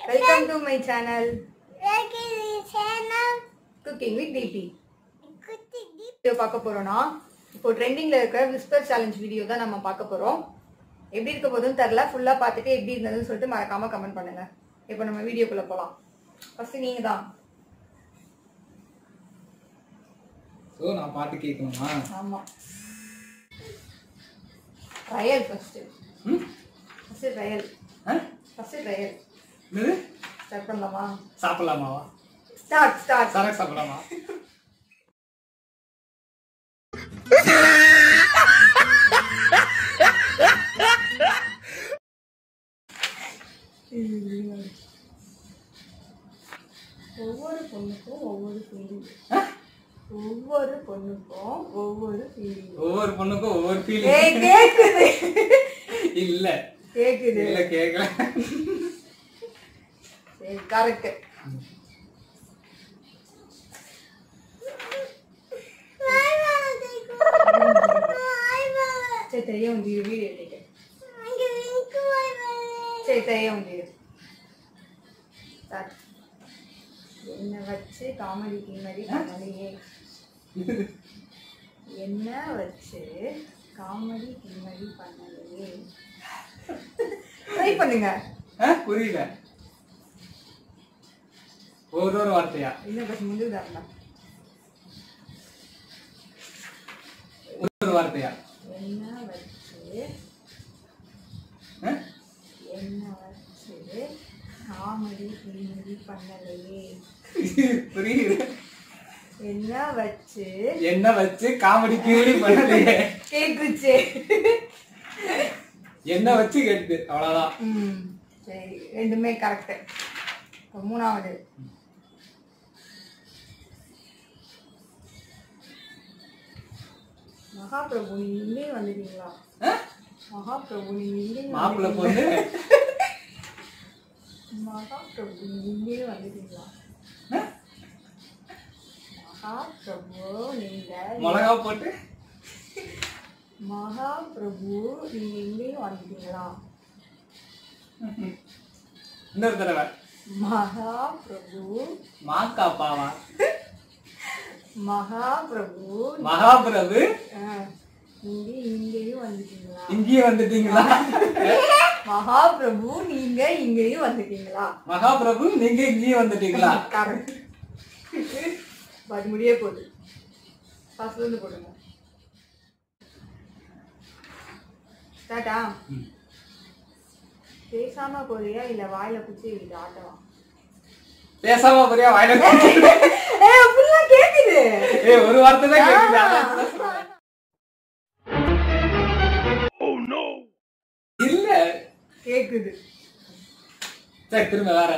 Welcome to my channel Welcome to channel. Cooking with Deepi Kuti deep. Video பார்க்க போறோம்னா இப்போ ட்ரெண்டிங்ல இருக்கிற விஸ்பர் சேலஞ்ச் வீடியோ தான் நம்ம பார்க்க போறோம் எப்படி இருக்க போதுன்னு தெரில ஃபுல்லா பார்த்துட்டு எப்படி இருந்ததுன்னு சொல்லிட்டு மறக்காம கமெண்ட் பண்ணுங்க இப்போ நம்ம வீடியோக்குள்ள போலாம் ஃபர்ஸ்ட் நீங்க தான் ஸோ நான் பாட்டு கேட்கணுமா ஆமா ட்ரையல் ஃபர்ஸ்ட் ம் ஃபர்ஸ்ட் ட்ரையல் ஆ? ஃபர்ஸ்ட் ட்ரையல் என்னது ஸ்டார்ட் பண்ணலாமா சாப்பிடலாமாவா ஸ்டார்ட் ஸ்டார்ட் சரக்கு சாப்பிடலாமா ஒவ்வொரு பொண்ணுக்கும் ஒவ்வொரு ஃபீலிங் ஒவ்வொரு பொண்ணுக்கும் ஒவ்வொரு ஃபீலிங் ஒவ்வொரு பொண்ணுக்கும் ஒவ்வொரு ஏய் ஃபீலிங் கேக்குது இல்ல கேக்குது இல்ல கேட்கல சரி correct Bye bye. Bye bye. சரி தெரிய வந்து வீடியோ எடுக்க அங்க link bye bye. சரி தெரிய வந்து ஸ்டார்ட் என்ன வச்சு காமெடி கீமடி பண்ணலையே என்ன வச்சு காமெடி கீமடி பண்ணலையே ட்ரை பண்ணுங்க ஆ? புரியல ஒரு ஒரு வார்த்தையா இன்னும் கொஞ்சம் முந்தைய தரலாம் ஒரு ஒரு வார்த்தையா என்ன வச்சு ஆ? என்ன வச்சு காமெடி கீமடி பண்ணலையே புரியுது என்ன வச்சு என்ன வச்சு காமெடி கீழி பண்ணலையே கேக்குச்சு என்ன வச்சு கேட்டு அவ்வளவுதான் ம் சரி ரெண்டுமே கரெக்ட் மூணாவது மகாபிரபு நீங்க இங்கேயும் வந்துட்டீங்களா ஆ? மகாபிரபு நீங்க இங்கேயும் மாப்பிள்ளை வந்துட்டீங்களா? பொண்ணு மகாபிரபு நீங்க இங்கேயும் வந்துட்டீங்களா ஆ? மகாபிரபு நீங்க மிளகா போட்டு மகாபிரபு நீங்க இங்கேயும் வந்துட்டீங்களா இன்னொரு தடவை மகாபிரபு மாக்காப்பாவா மகாபிரபு மகாபிரபு ஆ, நீங்க இங்கேயும் வந்துட்டீங்களா இங்கேயே வந்துட்டீங்களா மகாபிரபு நீங்க இங்கேயும் வந்துட்டீங்களா மகாபிரபு நீங்க இங்கேயே வந்துட்டீங்களா கரெக்ட் அது முடிய போகுது ஃபர்ஸ்ட்ல இருந்து போடுங்க ஸ்டார்ட்டா ம். பேசாம போறியா இல்ல வாயில குச்சி இது ஆட்டவா பேசாம போறியா வாயில ஏய் அப்படிலாம் கேக்குது ஏய் ஒரு வார்த்தை தான் கேக்குது அதான் இப்பதான் சொல்றேன். இல்ல கேக்குது சரி திரும்ப வேற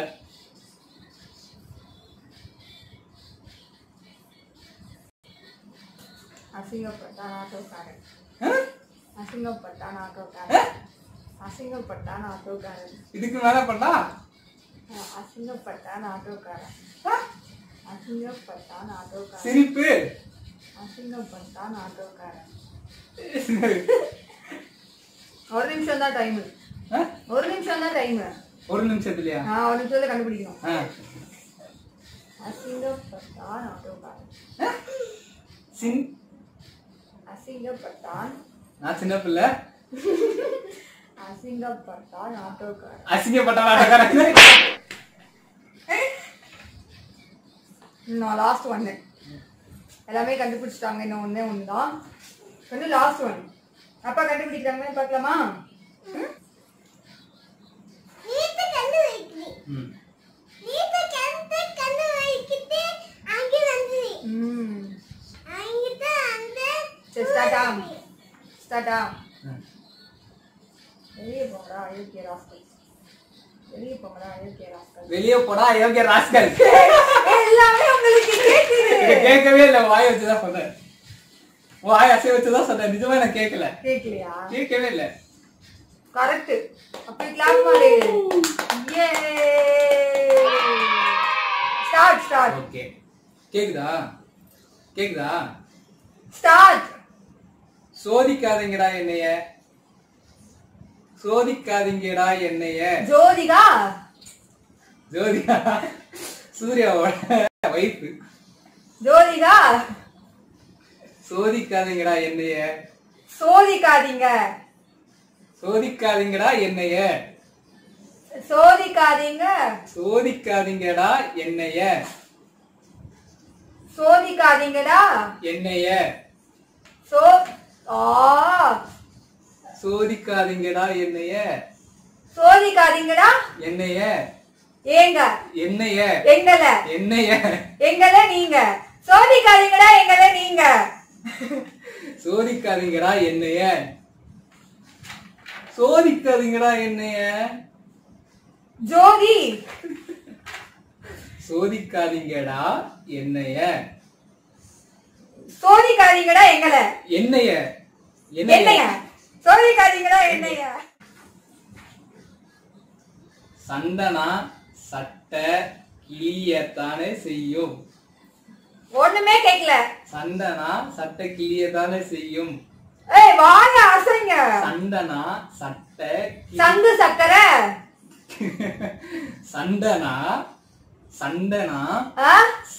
அசிங்கப்பட்டான் ஆட்டோக்காரன் ஆ? அசிங்கப்பட்டான் ஆட்டோக்காரன் அசிங்கப்பட்டான் ஆட்டோக்காரன் இதுக்கு மேல பண்ணா அசிங்கப்பட்டான் ஆட்டோக்காரன் ஆ? அசிங்கப்பட்டான் ஆட்டோக்காரன் சிரிப்பு அசிங்கப்பட்டான் ஆட்டோக்காரன் ஒரு நிமிஷம் தான் டைம் ஆ? ஒரு நிமிஷம் தான் டைம் ஒரு நிமிஷத்துலயா நான் ஒரு நிமிஷத்துல கண்டுபிடிக்கணும் ஆ. அசிங்கப்பட்டான் ஆட்டோக்காரன் ஆ? சின் அசிங்கப்பட்டான் நான் சின்ன பிள்ளை அசிங்கப்பட்டான் ஆட்டோக்காரன் அசிங்கப்பட்ட நான் லாஸ்ட் ஒன்னு எல்லாமே கண்டுபிடிச்சிட்டாங்க இன்னும் ஒண்ணே ஒன்று தான் வந்து லாஸ்ட் ஒன் அப்பா கண்டுபிடிக்கிறாங்கன்னு பார்க்கலாமா ம்? நீட்டு கண்ணு வைக்கிறேன். ம். நீட்டு கண்ணு கண்ணு வைக்கிட்டு அங்க வந்து ம் அங்கிட்ட அந்த சரி ஸ்டார்ட்டா ஸ்டார்ட்டா ஆ. வெளியே போங்கடா அயோக்கிய ராஸ்கல் வெளியே போங்கடா அயோக்கிய ராஸ்கல் வெளியே போடா யோகிய ராஸ்கல் எல்லாமே உங்களுக்கு கேக்குது இதை கேட்கவே இல்லை வாய் வச்சுதான் சொன்னேன் வாய் அசை வச்சுதான் சொன்னேன் நிஜமா நான் கேட்கல கேட்கலையா கேட்கவே இல்லை கரெக்ட் அப்படி கிளாப் பண்ணு ஏ ஸ்டார்ட் ஸ்டார்ட் ஓகே கேக்குதா கேக்குதா ஸ்டார்ட் சோதிக்காதீங்கடா என்னைய சோதிக்காதீங்கடா என்னைய ஜோதிகா ஜோதிகா சூர்யாவோட வைஃப் ஜோதிகா சோதிக்காதீங்கடா என்னைய சோதிக்காதீங்க சோதிக்காதீங்கடா என்னைய சோதிக்காதீங்க சோதிக்காதீங்கடா என்னைய சோதிக்காதீங்கடா என்னைய சோ ஆ சோதிக்காதீங்கடா என்னைய சோதிக்காதீங்கடா என்னைய ஏங்க என்னைய எங்கள என்னைய எங்கள நீங்க சோதிக்காதீங்கடா எங்கள நீங்க சோதிக்காதீங்கடா என்னைய சோதிக்காதீங்கடா என்னைய ஜோதி சோதிக்காதீங்கடா என்னைய சோதிக்காதீங்கடா எங்கள என்னைய என்னைய சோதிக்காதீங்கடா என்னைய சண்டனா சட்ட கிளியத்தானே செய்யும் ஒண்ணுமே கேக்கல சண்டனா சட்ட கிளியத்தானே செய்யும் ஏய் வாங்க அசைங்க சண்டனா சட்ட கிளி- சங்கு சக்கரை சண்டனா சண்டனா ஆ?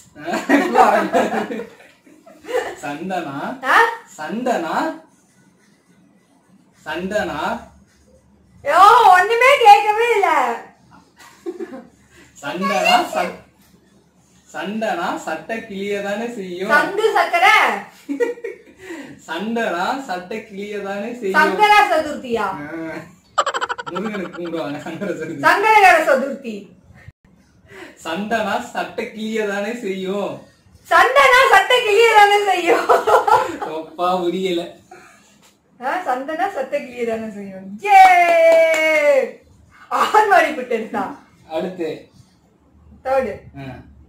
சண்டனா ஆ? சண்டனா சண்டனா ஐயோ ஒண்ணுமே கேட்கவே இல்ல சண்டனா சட்- சண்டனா சட்ட கிளியதானே செய்யும் சங்கு சக்கரை சண்டனா சட்ட கிளியதானே செய்யும் சங்கர சதுர்த்தியா ஆ. முருகனுக்கு கும்பிடுவாங்க சங்கர சதுர்த்தி சங்கரகர சதுர்த்தி சண்டனா சட்ட கிளியதானே செய்யும் சண்டனா சட்டை கிளியதானே செய்யும் தொப்பா முடியல ஆ, சந்தனா சட்டை கிளியதானே செய்யும் ஏ ஆர்மாடி பிட்டா அடுத்து தேர்டு ஆ.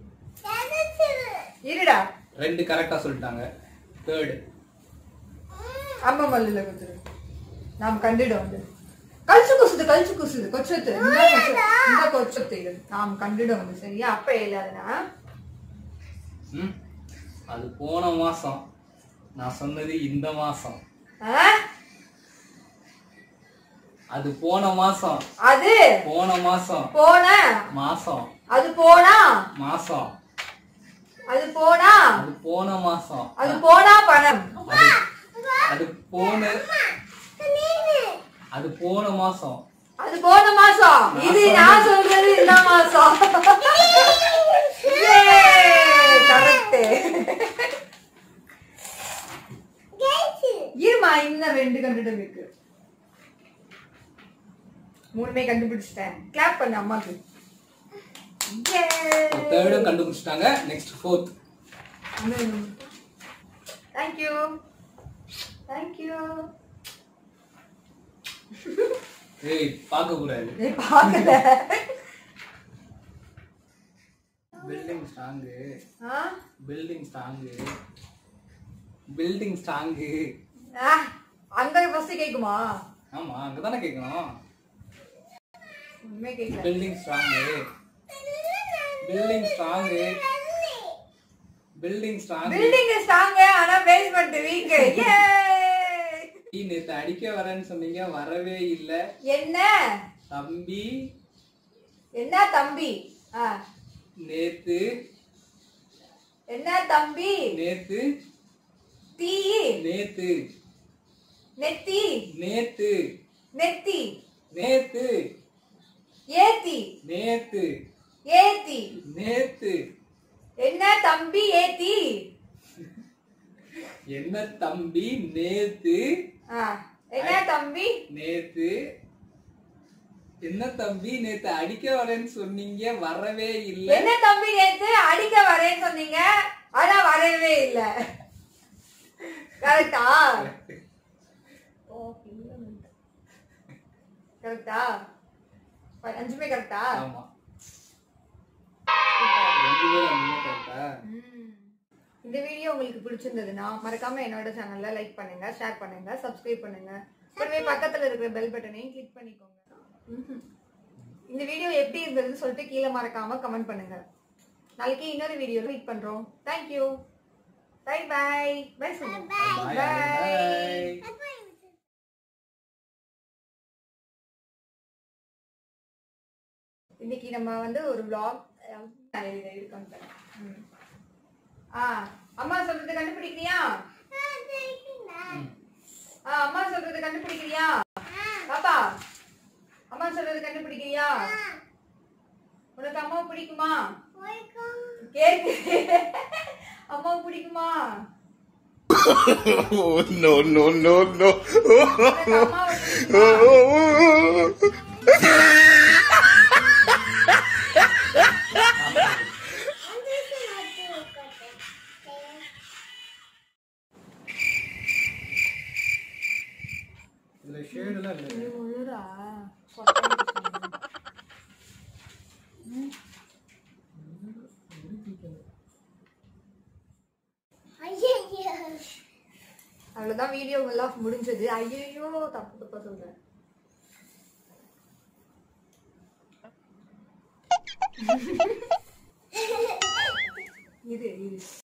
இருடா ரெண்டு கரெக்டா சொல்லிட்டாங்க தேர்டு அம்மா மல்லுல குத்துரு நாம் கண்டிட வந்து கழிச்சு குசுது கழிச்சு குசுது கொச்சத்து இந்த கொச்சத்து, இந்த கொச்சத்து இது நாம் கண்டிட வந்து சரியா அப்ப இல்லாதனா ம். அது போன மாசம் நான் சொன்னது இந்த மாசம் அது போன மாசம் அது போன மாசம் போன மாசம் அது போனா மாசம் அது போனா அது போன மாசம் அது போனா பணம் அது அது போன அது போன மாசம் அது போன மாசம் இது நான் சொல்றது இந்த மாசம் கரெக்ட் இருமா இன்னும் ரெண்டு கண்டுபிடி இருக்கு மூணுமே கண்டுபிடிச்சிட்டேன் கிளாப் பண்ணு அம்மாக்கு தேர்டும் கண்டுபிடிச்சிட்டாங்க நெக்ஸ்ட் ஃபோர்த் தேங்க்யூ தேங்க்யூ ஏய் பார்க்க கூடாது நீ பார்க்கல பில்டிங் ஸ்ட்ராங்கு ஆ? பில்டிங் ஸ்ட்ராங்கு பில்டிங் ஸ்ட்ராங்கு ஆ, அங்க ஃபர்ஸ்ட் கேக்குமா ஆமா அங்கதானே கேட்கணும் உண்மையே கேட்கல building strong building strong building strong building strong ஆனா பேஸ்மெண்ட் வீக் ஏ நேத்து அடிக்க வரேன்னு சொன்னீங்க வரவே இல்ல என்ன தம்பி என்ன தம்பி ஆ, நேத்து என்ன தம்பி நேத்து தீ நேத்து நெத்தி நேத்து நெத்தி நேத்து ஏத்தி நேத்து ஏத்தி நேத்து என்ன தம்பி ஏத்தி என்ன தம்பி நேத்து ஆ, என்ன தம்பி நேத்து என்ன தம்பி நேத்து அடிக்க வரேன்னு சொன்னீங்க வரவே இல்ல என்ன தம்பி நேத்து அடிக்க வரேன்னு சொன்னீங்க ஆனா வரவே இல்ல கரெக்டா கரெக்டா அஞ்சுமே கரெக்டா ஆமா ரெண்டு பேரும் அங்கேயே correct ஆ? ம். இந்த வீடியோ உங்களுக்கு பிடிச்சிருந்ததுன்னா மறக்காம என்னோட சேனல்ல லைக் பண்ணுங்க ஷேர் பண்ணுங்க சப்ஸ்கிரைப் பண்ணுங்க கூடவே பக்கத்துல இருக்கிற பெல் பட்டனையும் கிளிக் பண்ணிக்கோங்க ம்ஹும். இந்த வீடியோ எப்படி இருந்ததுன்னு சொல்லிட்டு கீழே மறக்காம கமெண்ட் பண்ணுங்க நாளைக்கு இன்னொரு வீடியோ மீட் பண்றோம் தேங்க்யூ பை பை பை சொல்லுங்க Bye, bye. இன்னைக்கு நம்ம வந்து ஒரு vlog இருக்காங்க ஆ அம்மா சொல்றது கண்டுபிடிக்கிறியா ஆ அம்மா சொல்றது கண்டுபிடிக்கிறியா பாப்பா அம்மா சொல்றது கண்டுபிடிக்கிறியா உனக்கு அம்மாவை பிடிக்குமா கேக்கு அம்மாவை பிடிக்குமா Oh, no, no, no, no. உனக்கு அம்மாவை பிடிக்குமா இதுல ஷேடெல்லாம் இல்லை நீ முழுரா அவ்வளவுதான் வீடியோ எல்லாம் முடிஞ்சது ஐயோ தப்பு தப்பா சொல்றேன் இது இது